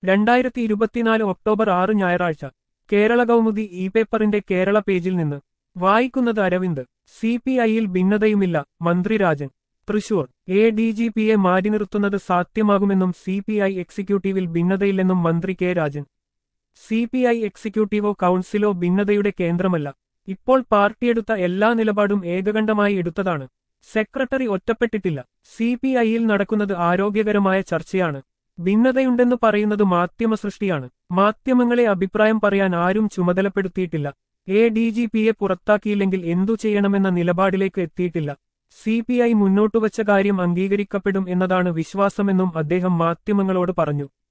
രണ്ടായിരത്തി ഇരുപത്തിനാല് ഒക്ടോബർ ആറ് ഞായറാഴ്ച കേരള കൗമുദി ഇ പേപ്പറിന്റെ കേരള പേജിൽ നിന്ന് വായിക്കുന്നത് അരവിന്ദ് സി പി ഐയിൽ ഭിന്നതയുമില്ല മന്ത്രി Rajan Thrissur A D G പിയെ മാറ്റി നിർത്തുന്നത് സാധ്യമാകുമെന്നും സി പി ഐ എക്സിക്യൂട്ടീവിൽ ഭിന്നതയില്ലെന്നും മന്ത്രി K Rajan C P I എക്സിക്യൂട്ടീവോ കൗൺസിലോ ഭിന്നതയുടെ കേന്ദ്രമല്ല ഇപ്പോൾ പാർട്ടിയെടുത്ത എല്ലാ നിലപാടും ഏകകണ്ഠമായി എടുത്തതാണ് സെക്രട്ടറി ഒറ്റപ്പെട്ടിട്ടില്ല സി പി ഐയിൽ നടക്കുന്നത് ആരോഗ്യകരമായ ചർച്ചയാണ് ഭിന്നതയുണ്ടെന്ന് പറയുന്നത് മാധ്യമ സൃഷ്ടിയാണ് മാധ്യമങ്ങളെ അഭിപ്രായം പറയാൻ ആരും ചുമതലപ്പെടുത്തിയിട്ടില്ല എ ഡി ജി പിയെ പുറത്താക്കിയില്ലെങ്കിൽ എന്തു ചെയ്യണമെന്ന നിലപാടിലേക്ക് എത്തിയിട്ടില്ല സി പി ഐ മുന്നോട്ടുവച്ച കാര്യം അംഗീകരിക്കപ്പെടും എന്നതാണ് വിശ്വാസമെന്നും അദ്ദേഹം മാധ്യമങ്ങളോട് പറഞ്ഞു